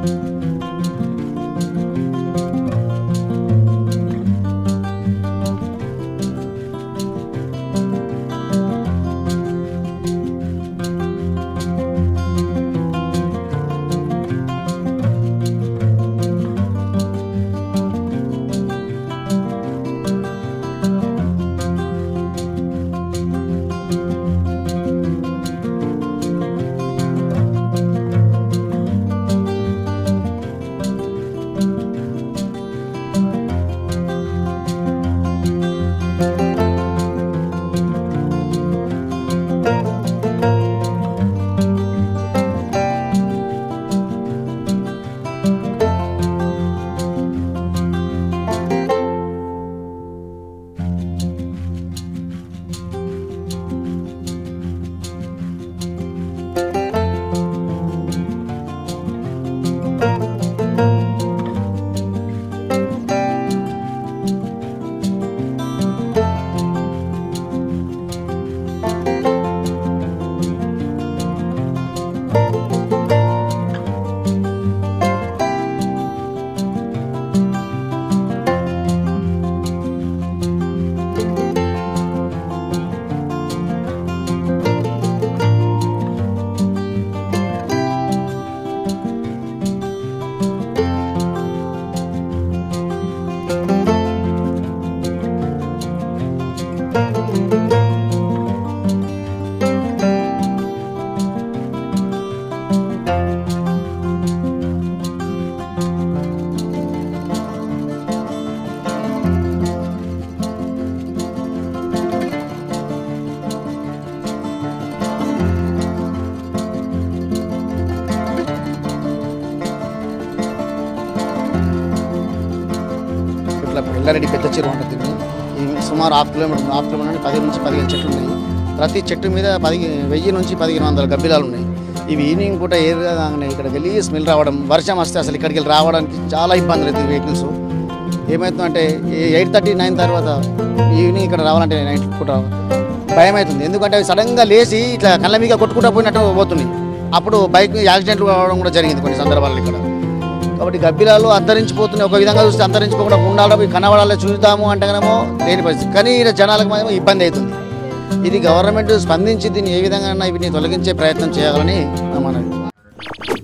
ఇట్లా ఎల్లారెడ్డి పెద్ద చెరువు ఉంటుంది ఈ సుమారు హాఫ్ కిలోమీటర్ హాఫ్ కిలోమీటర్ నుండి పది నుంచి పదిహేను చెట్లు ఉన్నాయి ప్రతి చెట్టు మీద పది వెయ్యి నుంచి పదిహేను వందల గబ్బిలాలు ఉన్నాయి ఇవి ఈవినింగ్ పూట ఏరుగా కాగానే ఇక్కడికి వెళ్ళి స్మెల్ రావడం వర్షం వస్తే అసలు ఇక్కడికి వెళ్ళి రావడానికి చాలా ఇబ్బందులు అవుతుంది వెహికల్స్ ఏమవుతుందంటే ఎయిట్ థర్టీ నైన్ తర్వాత ఈవినింగ్ ఇక్కడ రావాలంటే నైట్ పూట భయం అవుతుంది ఎందుకంటే అవి సడన్గా లేచి ఇట్లా కళ్ళ మీద కొట్టుకుంటూ పోయినట్టు పోతున్నాయి అప్పుడు బైక్ యాక్సిడెంట్లు కావడం కూడా జరిగింది కొన్ని సందర్భాల్లో ఇక్కడ కాబట్టి గబ్బిలాలు అంతరించిపోతున్నాయి ఒక విధంగా చూస్తే అంతరించిపోకుండా ఉండాలి కనబడాలి చూద్దాము అంటే కనేమో లేని పరిస్థితి కానీ ఈడ జనాలకు మాత్రం ఇబ్బంది అవుతుంది ఇది గవర్నమెంట్ స్పందించి దీన్ని ఏ విధంగా వీటిని తొలగించే ప్రయత్నం చేయాలని నా మనవి